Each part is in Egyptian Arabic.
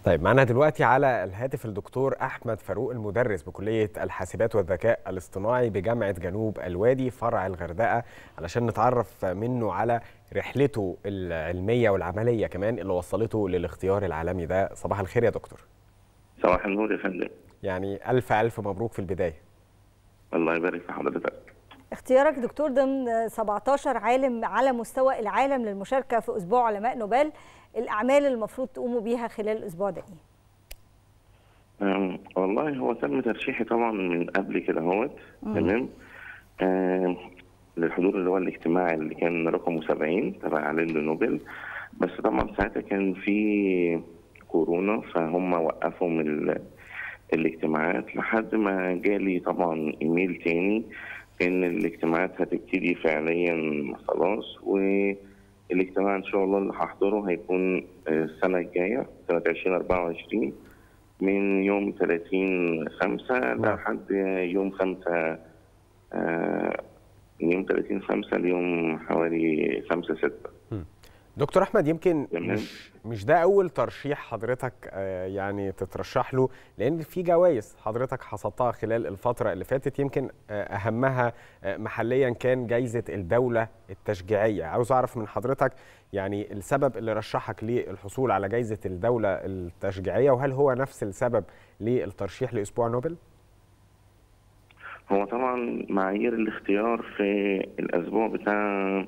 طيب معنا دلوقتي على الهاتف الدكتور احمد فاروق المدرس بكليه الحاسبات والذكاء الاصطناعي بجامعه جنوب الوادي فرع الغردقه علشان نتعرف منه على رحلته العلميه والعمليه كمان اللي وصلته للاختيار العالمي ده صباح الخير يا دكتور صباح النور يا فندم يعني الف الف مبروك في البدايه الله يبارك في حضرتك اختيارك دكتور ضمن 17 عالم على مستوى العالم للمشاركه في اسبوع علماء نوبل الاعمال اللي المفروض تقوموا بيها خلال الاسبوع ده ايه؟ والله هو تم ترشيحي طبعا من قبل كده اهوت تمام آه للحضور اللي هو الاجتماع اللي كان رقمه 70 تبع اعلان نوبل بس طبعا ساعتها كان في كورونا فهم وقفوا من الاجتماعات لحد ما جالي طبعا ايميل تاني ان الاجتماعات هتبتدي فعليا خلاص والاجتماع ان شاء الله اللي هحضره هيكون السنه الجايه سنه 2024 من يوم 30 5 لحد يوم 5 من يوم 30 5 ليوم حوالي 5 6 دكتور احمد يمكن مش مش ده اول ترشيح حضرتك يعني تترشح له لان في جوائز حضرتك حصدتها خلال الفتره اللي فاتت يمكن اهمها محليا كان جائزه الدوله التشجيعيه عاوز اعرف من حضرتك يعني السبب اللي رشحك للحصول على جائزه الدوله التشجيعيه وهل هو نفس السبب للترشيح لاسبوع نوبل هو طبعا معايير الاختيار في الاسبوع بتاع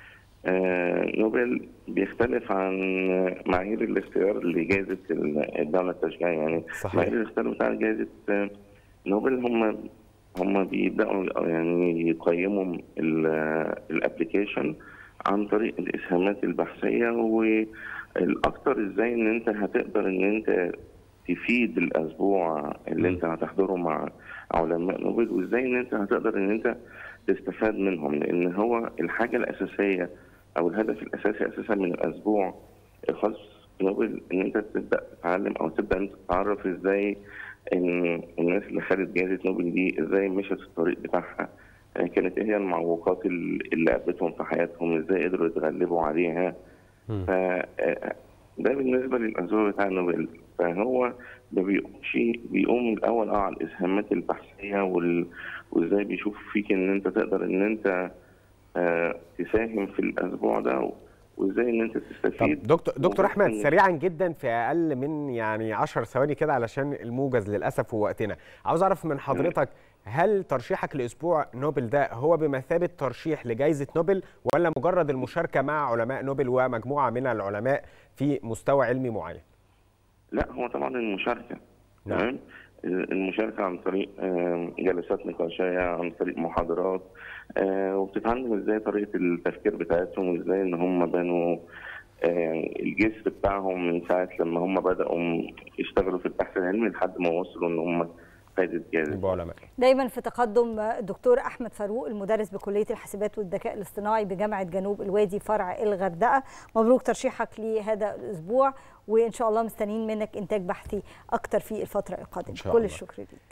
نوبل بيختلف عن معايير الاختيار لجائزة الدولة التشجيعية يعني صحيح. معايير الاختيار بتاع جائزة نوبل هم هم بيبدأوا يعني يقيموا الابلكيشن عن طريق الاسهامات البحثية والاكثر ازاي ان انت هتقدر ان انت تفيد الاسبوع اللي انت هتحضره مع علماء نوبل وازاي ان انت هتقدر ان انت تستفاد منهم لان هو الحاجه الاساسيه او الهدف الاساسي اساسا من الاسبوع الخاص نوبل ان انت تبدا تتعلم او تبدا انت تتعرف ازاي ان الناس اللي خدت جائزه نوبل دي ازاي مشت الطريق بتاعها كانت ايه هي المعوقات اللي قابلتهم في حياتهم ازاي قدروا يتغلبوا عليها ف ده بالنسبه للاسبوع بتاع نوبل فهو ما بيقومش بيقوم الاول اه على الاسهامات البحثيه وال... وازاي بيشوف فيك ان انت تقدر ان انت آه تساهم في الاسبوع ده وازاي ان انت تستفيد طب دكتور دكتور احمد سريعا جدا في اقل من يعني 10 ثواني كده علشان الموجز للاسف ووقتنا عاوز اعرف من حضرتك هل ترشيحك لاسبوع نوبل ده هو بمثابه ترشيح لجائزه نوبل ولا مجرد المشاركه مع علماء نوبل ومجموعه من العلماء في مستوى علمي معين لا هو طبعا المشاركه تمام المشاركه عن طريق جلسات نقاشيه عن طريق محاضرات وبتتعلم ازاي طريقه التفكير بتاعتهم وازاي ان هم بنوا الجسر بتاعهم من ساعه لما هم بداوا يشتغلوا في البحث العلمي لحد ما وصلوا ان هم فائده جائزه دايما في تقدم الدكتور احمد فاروق المدرس بكليه الحاسبات والذكاء الاصطناعي بجامعه جنوب الوادي فرع الغردقه مبروك ترشيحك لهذا الاسبوع وان شاء الله مستنيين منك انتاج بحثي اكتر في الفتره القادمه كل الشكر ليك